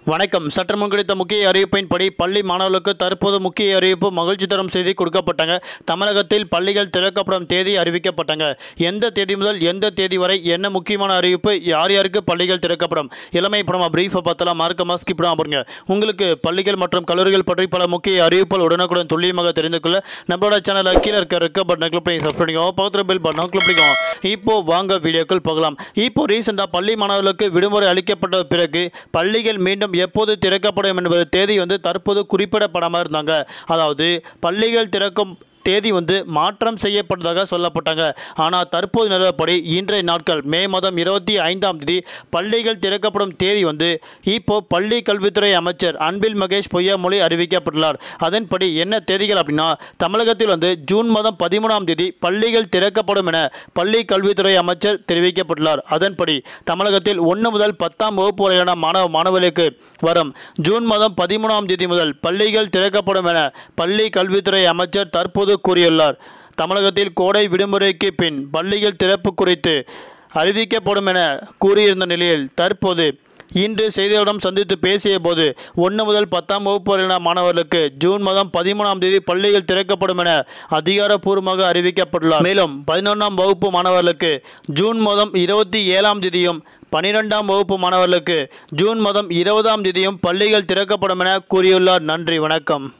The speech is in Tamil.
வணக்கம் சற்று முன் கிடைத்த முக்கிய அறிவிப்பின்படி பள்ளி மாணவர்களுக்கு தற்போது முக்கிய அறிவிப்பு மகிழ்ச்சி தரும் செய்தி கொடுக்கப்பட்டாங்க தமிழகத்தில் பள்ளிகள் திறக்கப்படும் தேதி அறிவிக்கப்பட்டாங்க எந்த தேதி முதல் எந்த தேதி வரை என்ன முக்கியமான அறிவிப்பு யார் யாருக்கு பள்ளிகள் திறக்கப்படும் இளமை படமா பிரீஃபை பார்த்தலாம் மார்க்கமாக ஸ்கிப் பண்ணாம பாருங்க உங்களுக்கு பள்ளிகள் மற்றும் கல்லூரிகள் பற்றி பல முக்கிய அறிவிப்புகள் உடனுக்குடன் துல்லியமாக தெரிந்து கொள்ள நம்மளோட சேனலை கீழே இருக்க இருக்க பட்டனை கிளிக் பண்ணி சப்ஸ்கிரைப் பண்ணிக்கோங்க பக்கத்தில் பெல் பட்டனை கிளிக் பண்ணிக்கோங்க இப்போ வாங்க வீடியோக்கள் பார்க்கலாம் இப்போ ரீசெண்டாக பள்ளி மாணவர்களுக்கு விடுமுறை அளிக்கப்பட்ட பிறகு பள்ளிகள் மீண்டும் எப்போது திறக்கப்படும் என்பது தேதி வந்து தற்போது குறிப்பிடப்படாமல் இருந்தாங்க அதாவது பள்ளிகள் திறக்கும் தேதி வந்து மாற்றம் செய்யப்பட்டதாக சொல்லப்பட்டாங்க ஆனால் தற்போது நிலவரப்படி இன்றைய நாட்கள் மே மாதம் இருபத்தி ஐந்தாம் தேதி பள்ளிகள் திறக்கப்படும் தேதி வந்து இப்போ பள்ளி கல்வித்துறை அமைச்சர் அன்பில் மகேஷ் பொய்யாமொழி அறிவிக்கப்பட்டுள்ளார் அதன்படி என்ன தேதிகள் அப்படின்னா தமிழகத்தில் வந்து ஜூன் மாதம் பதிமூணாம் தேதி பள்ளிகள் திறக்கப்படும் என பள்ளி கல்வித்துறை அமைச்சர் தெரிவிக்கப்பட்டுள்ளார் அதன்படி தமிழகத்தில் ஒன்று முதல் பத்தாம் வகுப்பு வரையான மாணவ மாணவர்களுக்கு வரும் ஜூன் மாதம் பதிமூணாம் தேதி முதல் பள்ளிகள் திறக்கப்படும் என பள்ளி கல்வித்துறை அமைச்சர் தற்போது கூறியுள்ளார் தமிழகத்தில் கோடை விடுமுறைக்கு பின் பள்ளிகள் திறப்பு குறித்து அறிவிக்கப்படும் என கூறியிருந்த நிலையில் தற்போது இன்று செய்தியாளர்களிடம் சந்தித்து பேசிய போது ஒன்று முதல் பத்தாம் வகுப்பு வரையிலான மாணவர்களுக்கு ஜூன் மாதம் பதிமூணாம் தேதி பள்ளிகள் திறக்கப்படும் என அதிகாரப்பூர்வமாக அறிவிக்கப்பட்டுள்ளார் மேலும் பதினொன்றாம் வகுப்பு மாணவர்களுக்கு ஜூன் மாதம் இருபத்தி ஏழாம் தேதியும் பனிரெண்டாம் வகுப்பு மாணவர்களுக்கு ஜூன் மாதம் இருபதாம் தேதியும் பள்ளிகள் திறக்கப்படும் என கூறியுள்ளார் நன்றி வணக்கம்